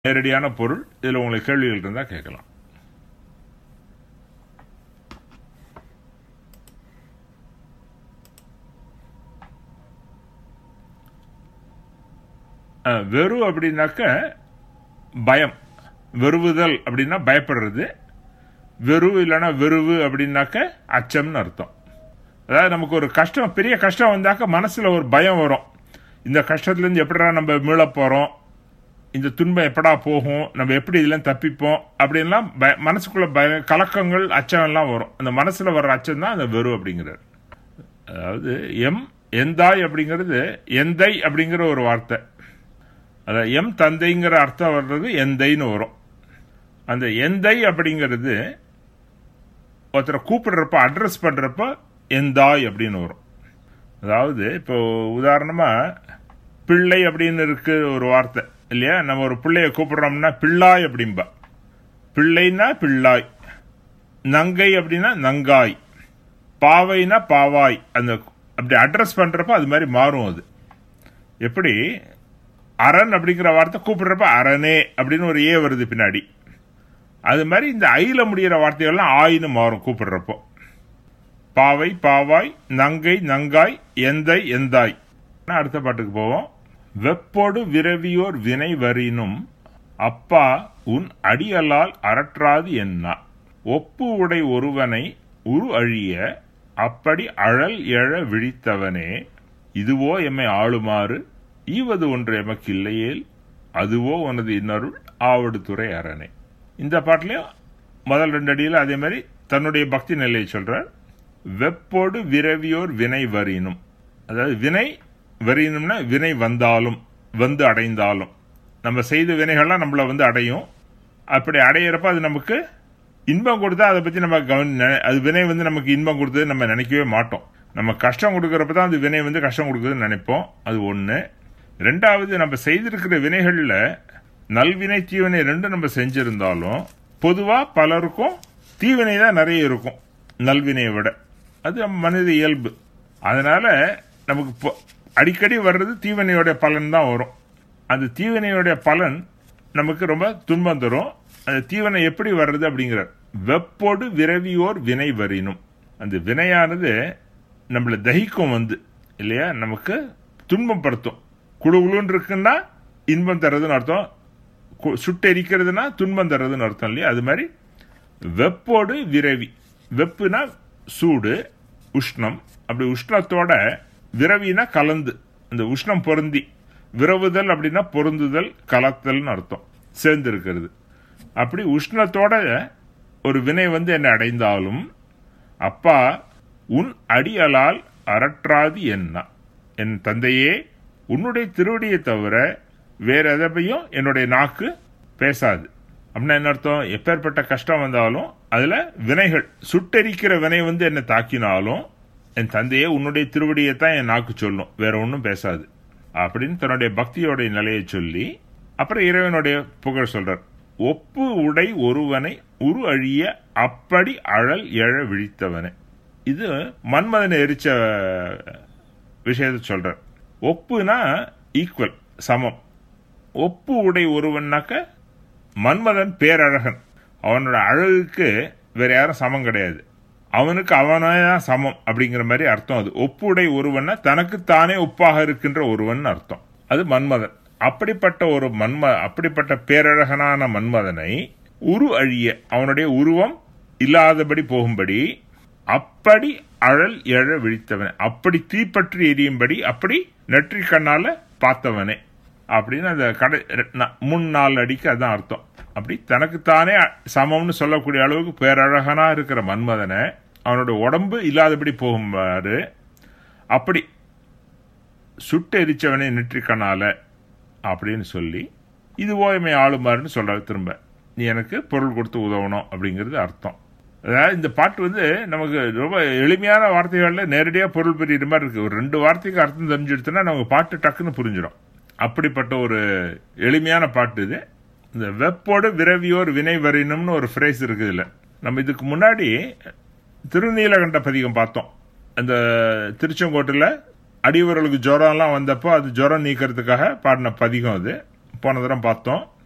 நேரடியான பொருள் இதில் உங்களுக்கு கேள்விகள் இருந்தால் கேட்கலாம் அஹ், வெறு அப்படின்னாக்க பயம் வெறுவுதல் அப்படின்னா பயப்படுறது வெறு இல்லைன்னா வெறுவு அப்படின்னாக்க அச்சம்னு அர்த்தம் அதாவது நமக்கு ஒரு கஷ்டம் பெரிய கஷ்டம் வந்தாக்க மனசுல ஒரு பயம் வரும் இந்த கஷ்டத்துலேருந்து எப்படிடா நம்ம மீளப் போறோம் இந்த துன்பம் எப்படா போகும் நம்ம எப்படி இதெல்லாம் தப்பிப்போம் அப்படின்லாம் பய மனசுக்குள்ள பய கலக்கங்கள் அச்சம் எல்லாம் வரும் அந்த மனசுல வர்ற அச்சம் தான் அந்த வெறு அப்படிங்கிறார் அதாவது எம் எந்தாய் அப்படிங்கிறது எந்தை அப்படிங்கிற ஒரு வார்த்தை அதாவது எம் தந்தைங்கிற அர்த்தம் வர்றது எந்தைன்னு வரும் அந்த எந்தை அப்படிங்கிறது ஒருத்தரை கூப்பிடுறப்ப அட்ரஸ் பண்றப்ப எந்தாய் அப்படின்னு வரும் அதாவது இப்போ உதாரணமா பிள்ளை அப்படின்னு இருக்கு ஒரு வார்த்தை இல்லையா நம்ம ஒரு பிள்ளைய கூப்பிடுறோம்னா பிள்ளாய் அப்படிம்பா பிள்ளைனா பிள்ளாய் நங்கை அப்படின்னா நங்காய் பாவைனா பாவாய் அந்த அப்படி அட்ரஸ் பண்றப்ப அது மாதிரி மாறும் அது எப்படி அரண் அப்படிங்கிற வார்த்தை கூப்பிடுறப்ப அரணே அப்படின்னு ஒரு ஏ வருது பின்னாடி அது மாதிரி இந்த ஐல முடிகிற வார்த்தைகள்லாம் ஆயின்னு மாறும் கூப்பிடுறப்போ பாவை பாவாய் நங்கை நங்காய் எந்தை எந்தாய் அடுத்த பாட்டுக்கு போவோம் வெப்போடு விரவியோர் வினை வரினும் அப்பா உன் அடியலால் அரற்றாது என்ன ஒப்பு உடை ஒருவனை உரு அழிய அப்படி அழல் எழ விழித்தவனே இதுவோ எம்மை ஆளுமாறு ஈவது ஒன்று எமக்கு இல்லையேல் அதுவோ உனது இன்னருள் ஆவடு துறை அரணே இந்த பாட்டிலையும் முதல் ரெண்டு அடியில் அதே மாதிரி தன்னுடைய பக்தி நிலையை சொல்றார் வெப்போடு விரவியோர் வினை வரினும் அதாவது வினை வரினும்னா வினை வந்தாலும் வந்து அடைந்தாலும் நம்ம செய்த வினைகள்லாம் நம்மளை வந்து அடையும் அப்படி அடையிறப்ப அது நமக்கு இன்பம் கொடுத்தா அதை பத்தி நம்ம கவனி நெ- அது வினை வந்து நமக்கு இன்பம் கொடுத்தது நம்ம நினைக்கவே மாட்டோம் நம்ம கஷ்டம் கொடுக்கறப்ப தான் அது வினை வந்து கஷ்டம் கொடுக்குதுன்னு நினைப்போம் அது ஒன்று ரெண்டாவது நம்ம செய்திருக்கிற வினைகளில் நல்வினை தீவினை ரெண்டும் நம்ம செஞ்சிருந்தாலும் பொதுவாக பலருக்கும் தீவினை தான் நிறைய இருக்கும் நல்வினையை விட அது நம்ம மனித இயல்பு அதனால நமக்கு பொ- அடிக்கடி வர்றது தீவினையோட பலன் தான் வரும் அந்த தீவினையோட பலன் நமக்கு ரொம்ப துன்பம் தரும் அந்த தீவனை எப்படி வர்றது அப்படிங்கிறார் வெப்போடு விரவியோர் வினை வரினும் அந்த வினையானது நம்மளை தகிக்கும் வந்து இல்லையா நமக்கு துன்பம் படுத்தும் குழுகுழுன்னு இருக்குன்னா இன்பம் தர்றதுன்னு அர்த்தம் கு- சுட்டெரிக்கிறதுனா துன்பம் தர்றதுன்னு அர்த்தம் இல்லையா அது மாதிரி வெப்போடு விரவி வெப்புனா சூடு உஷ்ணம் அப்படி உஷ்ணத்தோட விரவினா கலந்து அந்த உஷ்ணம் பொருந்தி விரவுதல் அப்படின்னா பொருந்துதல் கலத்தல்னு அர்த்தம் சேர்ந்து இருக்கிறது அப்படி உஷ்ணத்தோட ஒரு வினை வந்து என்னை அடைந்தாலும் அப்பா உன் அடியலால் அரற்றாது என்ன என் தந்தையே உன்னுடைய திருவடியை தவிர வேற எதையும் என்னுடைய நாக்கு பேசாது அப்படின்னா என்ன அர்த்தம் எப்பேற்பட்ட கஷ்டம் வந்தாலும் அதுல வினைகள் சுட்டெரிக்கிற வினை வந்து என்னை தாக்கினாலும் என் தந்தையே உன்னுடைய திருவடியை தான் என் நாக்கு சொல்லும் வேற ஒன்றும் பேசாது அப்படின்னு தன்னுடைய பக்தியோடைய நிலையை சொல்லி அப்புறம் இறைவனுடைய புகழ் சொல்றார் ஒப்பு உடை ஒருவனை உரு அழிய அப்படி அழல் எழ விழித்தவனே இது மன்மதனை எரிச்ச விஷயத்தை சொல்றார் ஒப்புனா ஈக்குவல் சமம் ஒப்பு உடை ஒருவன்னாக்க மன்மதன் பேரழகன் அவனோட அழகுக்கு வேற யாரும் சமம் கிடையாது அவனுக்கு அவனே தான் சமம் அப்படிங்கிற மாதிரி அர்த்தம் அது ஒப்புடை ஒருவன்னா தனக்கு தானே ஒப்பாக இருக்கின்ற ஒருவன் அர்த்தம் அது மன்மதன் அப்படிப்பட்ட ஒரு மன்ம அப்படிப்பட்ட பேரழகனான மன்மதனை உரு அழிய அவனுடைய உருவம் இல்லாதபடி போகும்படி அப்படி அழல் எழ விழித்தவனே அப்படி தீப்பற்றி எரியும்படி அப்படி நெற்றி கண்ணால பார்த்தவனே அப்படின்னு அந்த கடை ந- முன் நாலு அடிக்கு அதான் அர்த்தம் அப்படி தனக்குத்தானே சமம்னு சொல்லக்கூடிய அளவுக்கு பேரழகனா இருக்கிற மன்மதனை அவனோட உடம்பு இல்லாதபடி போகும்பாரு அப்படி சுட்டு எரிச்சவனை நெற்றிக்கனால அப்படின்னு சொல்லி இது ஓய்மை ஆளுமாறுன்னு சொல்றாரு திரும்ப நீ எனக்கு பொருள் கொடுத்து உதவணும் அப்படிங்கிறது அர்த்தம் அதாவது இந்த பாட்டு வந்து நமக்கு ரொம்ப எளிமையான வார்த்தைகள்ல நேரடியாக பொருள் பெரிய மாதிரி இருக்கு ஒரு ரெண்டு வார்த்தைக்கு அர்த்தம் தெரிஞ்சிடுச்சுன்னா நமக்கு பாட்டு டக்குன்னு புரிஞ்சிடும் அப்படிப்பட்ட ஒரு எளிமையான பாட்டு இது இந்த வெப்போடு விரவியோர் வினை வரினும்னு ஒரு ஃப்ரேஸ் இருக்குது இதுல நம்ம இதுக்கு முன்னாடி திருநீலகண்ட பதிகம் பார்த்தோம் அந்த திருச்செங்கோட்டில் அடியவர்களுக்கு ஜுரம்லாம் வந்தப்போ அது ஜுரம் நீக்கிறதுக்காக பாடின பதிகம் அது போன தடவை பார்த்தோம்